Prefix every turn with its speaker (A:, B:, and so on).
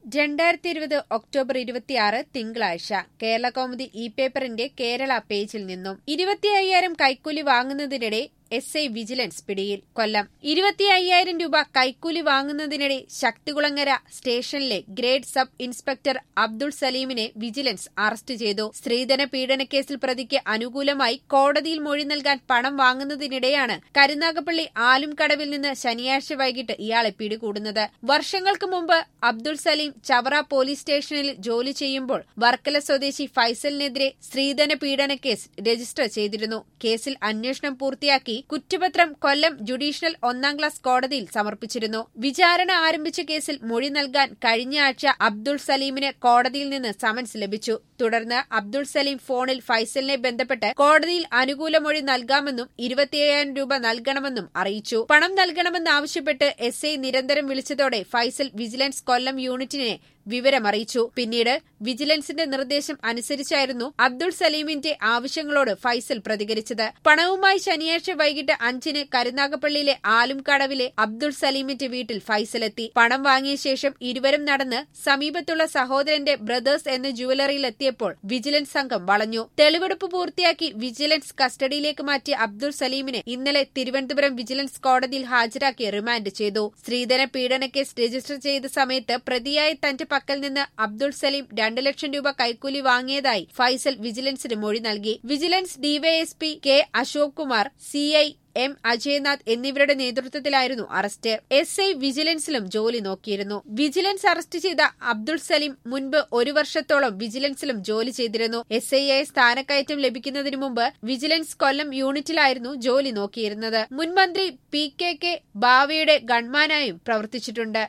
A: രണ്ടായിരത്തി ഇരുപത് ഒക്ടോബർ ഇരുപത്തിയാറ് തിങ്കളാഴ്ച കേരള കൗമുദി ഇ പേപ്പറിന്റെ കേരള പേജിൽ നിന്നും ഇരുപത്തി അയ്യായിരം കൈക്കൂലി വാങ്ങുന്നതിനിടെ എസ് ഐ വിജിലൻസ് പിടിയിൽ കൊല്ലം ഇരുപത്തി അയ്യായിരം രൂപ കൈക്കൂലി വാങ്ങുന്നതിനിടെ ശക്തികുളങ്ങര സ്റ്റേഷനിലെ ഗ്രേഡ് സബ് ഇൻസ്പെക്ടർ അബ്ദുൾ സലീമിനെ വിജിലൻസ് അറസ്റ്റ് ചെയ്തു സ്ത്രീധന പീഡനക്കേസിൽ പ്രതിക്ക് അനുകൂലമായി കോടതിയിൽ മൊഴി നൽകാൻ പണം വാങ്ങുന്നതിനിടെയാണ് കരുനാഗപ്പള്ളി ആലുംകടവിൽ നിന്ന് ശനിയാഴ്ച വൈകിട്ട് ഇയാളെ പിടികൂടുന്നത് വർഷങ്ങൾക്ക് മുമ്പ് അബ്ദുൾ സലീം ചവറ പോലീസ് സ്റ്റേഷനിൽ ജോലി ചെയ്യുമ്പോൾ വർക്കല സ്വദേശി ഫൈസലിനെതിരെ സ്ത്രീധന പീഡനക്കേസ് രജിസ്റ്റർ ചെയ്തിരുന്നു കേസിൽ അന്വേഷണം പൂർത്തിയാക്കി കുറ്റപത്രം കൊല്ലം ജുഡീഷ്യൽ ഒന്നാം ക്ലാസ് കോടതിയിൽ സമർപ്പിച്ചിരുന്നു വിചാരണ ആരംഭിച്ച കേസിൽ മൊഴി നൽകാൻ കഴിഞ്ഞ ആഴ്ച അബ്ദുൾ സലീമിന് കോടതിയിൽ നിന്ന് സമൻസ് ലഭിച്ചു തുടർന്ന് അബ്ദുൾ സലീം ഫോണിൽ ഫൈസലിനെ ബന്ധപ്പെട്ട് കോടതിയിൽ അനുകൂല മൊഴി നൽകാമെന്നും ഇരുപത്തിയ്യായിരം രൂപ നൽകണമെന്നും അറിയിച്ചു പണം നൽകണമെന്നാവശ്യപ്പെട്ട് എസ് ഐ നിരന്തരം വിളിച്ചതോടെ ഫൈസൽ വിജിലൻസ് കൊല്ലം യൂണിറ്റിനെ വിവരമറിയിച്ചു പിന്നീട് വിജിലൻസിന്റെ നിർദ്ദേശം അനുസരിച്ചായിരുന്നു അബ്ദുൾ സലീമിന്റെ ആവശ്യങ്ങളോട് ഫൈസൽ പ്രതികരിച്ചത് പണവുമായി ശനിയാഴ്ച വൈകിട്ട് അഞ്ചിന് കരുനാഗപ്പള്ളിയിലെ ആലുംകടവിലെ അബ്ദുൾ സലീമിന്റെ വീട്ടിൽ ഫൈസലെത്തി പണം വാങ്ങിയ ശേഷം ഇരുവരും നടന്ന് സമീപത്തുള്ള സഹോദരന്റെ ബ്രദേഴ്സ് എന്ന ജുവലറിയിലെത്തിയപ്പോൾ വിജിലൻസ് സംഘം വളഞ്ഞു തെളിവെടുപ്പ് പൂർത്തിയാക്കി വിജിലൻസ് കസ്റ്റഡിയിലേക്ക് മാറ്റിയ അബ്ദുൾ സലീമിനെ ഇന്നലെ തിരുവനന്തപുരം വിജിലൻസ് കോടതിയിൽ ഹാജരാക്കി റിമാൻഡ് ചെയ്തു സ്ത്രീധന പീഡനക്കേസ് രജിസ്റ്റർ ചെയ്ത സമയത്ത് പ്രതിയായ തന്റെ പക്കൽ നിന്ന് അബ്ദുൾ സലീം രണ്ട് ലക്ഷം രൂപ കൈക്കൂലി വാങ്ങിയതായി ഫൈസൽ വിജിലൻസിന് മൊഴി നൽകി vigilance DYSP K Ashok Kumar CI M Ajayanath എന്നിവരുടെ നേതൃത്വത്തിലായിരുന്നു അറസ്റ്റ് എസ് ഐ വിജിലൻസിലും ജോലി നോക്കിയിരുന്നു വിജിലൻസ് അറസ്റ്റ് ചെയ്ത അബ്ദുൾ സലീം മുൻപ് ഒരു വർഷത്തോളം വിജിലൻസിലും ജോലി ചെയ്തിരുന്നു എസ് ഐ ആയി സ്ഥാനക്കയറ്റം ലഭിക്കുന്നതിനു മുമ്പ് വിജിലൻസ് കൊല്ലം യൂണിറ്റിലായിരുന്നു ജോലി നോക്കിയിരുന്നത് മുൻമന്ത്രി പി കെ കെ ബാവയുടെ ഗൺമാനായും പ്രവർത്തിച്ചിട്ടുണ്ട്